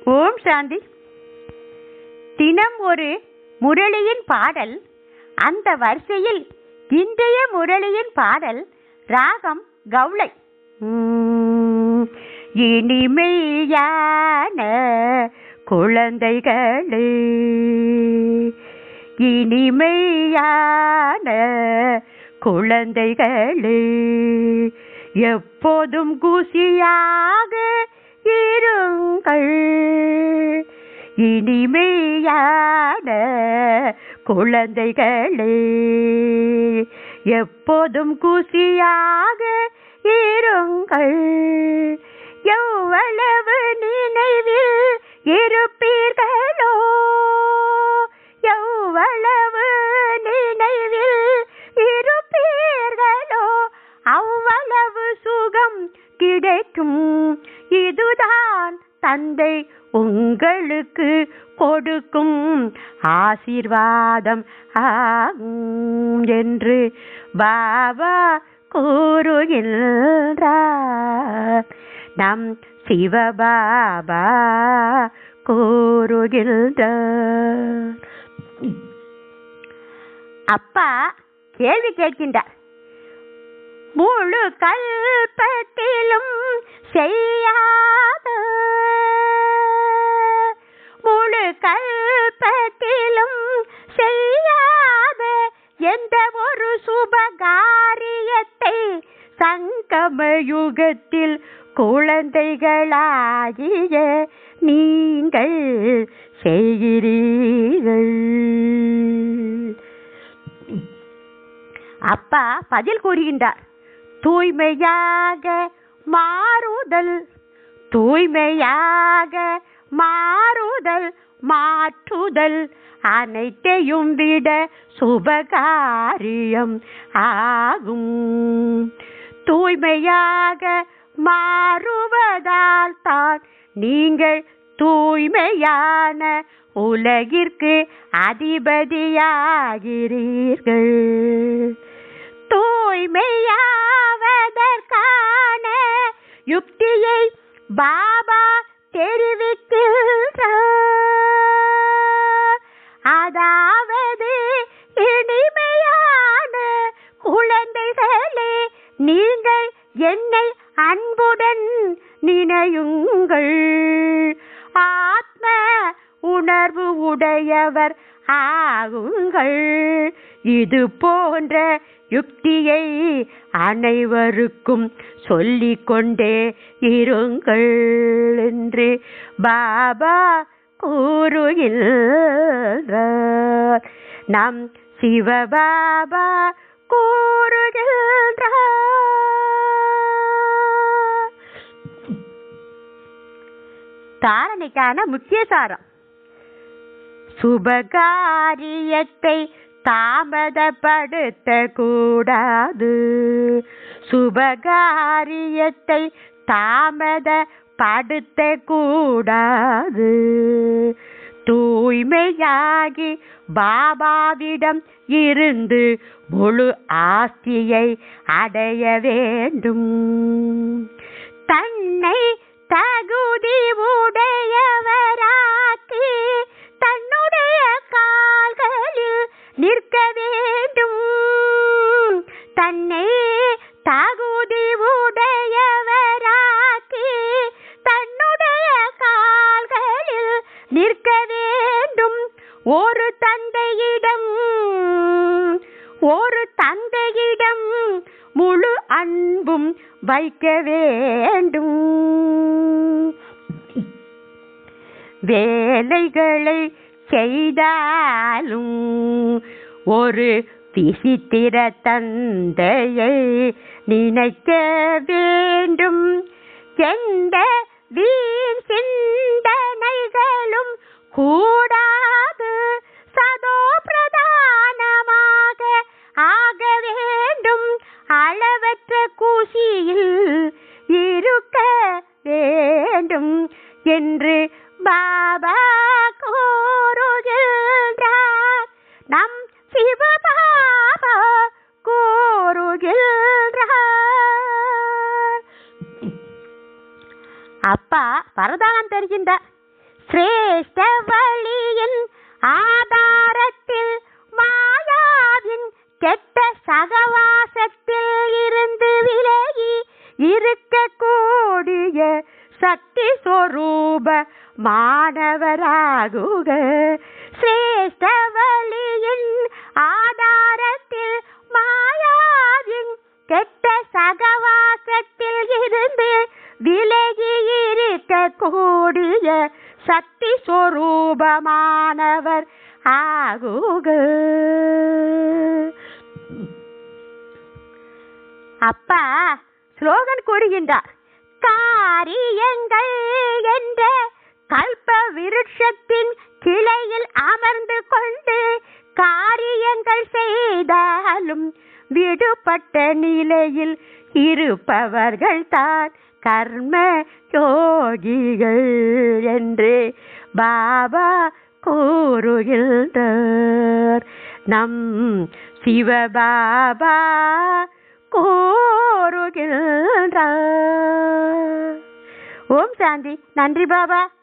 ஓம் சாந்தி தினம் ஒரு முரளியின் பாடல் அந்த வரிசையில் இன்றைய முரளியின் பாடல் ராகம் கவுளை உம், இனிமையான குழந்தைகளே இனிமையான குழந்தைகளே எப்போதும் குசியாக இருங்கள் இனிமையான குழந்தைகளே எப்போதும் குசியாக இருங்கள் எவ்வளவு நினைவில் இருப்பீர்களோ எவ்வளவு நினைவில் இருப்பீர்களோ அவ்வளவு சுகம் கிடைக்கும் இதுதான் தந்தை உங்களுக்கு கொடுக்கும் ஆசீர்வாதம் ஆகும் என்று பாபா கூறுகின்றார் நம் சிவபாபா கூறுகின்றார் அப்பா கேள்வி கேட்கின்றார் முழு கல்பத்திலும் செய்யாத முழு கல்பத்திலும் செய்யாத எந்த ஒரு சுபகாரியத்தை சங்கம யுகத்தில் குழந்தைகளாகிய நீங்கள் செய்கிறீர்கள் அப்பா பதில் கூறுகின்றார் தூய்மையாக மாறுதல் தூய்மையாக மாறுதல் மாற்றுதல் அனைத்தையும் விட சுபகாரியம் ஆகும் தூய்மையாக மாறுவதால் தான் நீங்கள் தூய்மையான உலகிற்கு அதிபதியாகிறீர்கள் தூய்மையாவதற்கான யுக்தியை பாபா தெரிவிக்கின்றார் அதாவது இனிமையான குழந்தைகளே நீங்கள் என்னை அன்புடன் நினையுங்கள் ஆத்ம உணர்வு உடையவர் ஆகுங்கள் இது போன்ற யுக்தியை அனைவருக்கும் சொல்லிக் கொண்டே இருங்கள் என்று பாபா கூறுகின்றார் நம் சிவபாபா கூறுகின்றார் தாரணைக்கான முக்கிய சாரம் சுபகாரியத்தை தாமதப்படுத்த கூடாது சுபகாரியத்தை தாமதப்படுத்த கூடாது தூய்மையாகி பாபாவிடம் இருந்து முழு ஆஸ்தியை அடைய வேண்டும் தன்னை தகுதி உடையவராக்கி தன்னுடைய கால்களில் நிற்க வேண்டும் தன்னை தகுதி உடையவராக்கி தன்னுடைய கால்களில் நிற்க வேண்டும் ஒரு தந்தையிடம் ஒரு தந்தையிடம் முழு அன்பும் வைக்க வேண்டும் வேலைகளை செய்தாலும் ஒரு விசித்திர தந்தையை நினைக்க வேண்டும் எந்த வீண் சிந்தனைகளும் கூடாது சதோ பிரதானமாக ஆக வேண்டும் அளவற்ற குஷியில் இருக்க வேண்டும் என்று பாபா கூறுகின்றார் நம் சிவபாபா கூறுகின்றார் அப்பா வரதானம் தருகின்றார் சிரேஷ்ட வழியின் ஆதாரத்தில் மாயாவின் கெட்ட சகவாசத்தில் இருந்து விலகி இருக்கக்கூடிய சக்தி சொரூப மாணவராகுக சிரேஷ்ட வழியின் ஆதாரத்தில் மாயாவின் கெட்ட சகவாசத்தில் இருந்து விலகி இருக்கக்கூடிய சக்தி சொரூபமானவர் ஆகுக அப்பா ஸ்லோகன் கூறுகின்றார் காரியங்கள் என்ற கல்ப விருட்சத்தின் கிளையில் அமர்ந்து கொண்டு காரியங்கள் செய்தாலும் விடுபட்ட நிலையில் இருப்பவர்கள் தான் கர்ம யோகிகள் என்று பாபா கூறுகின்றார் நம் சிவபாபா கூறுகின்றார் ஓம் சாந்தி நன்றி பாபா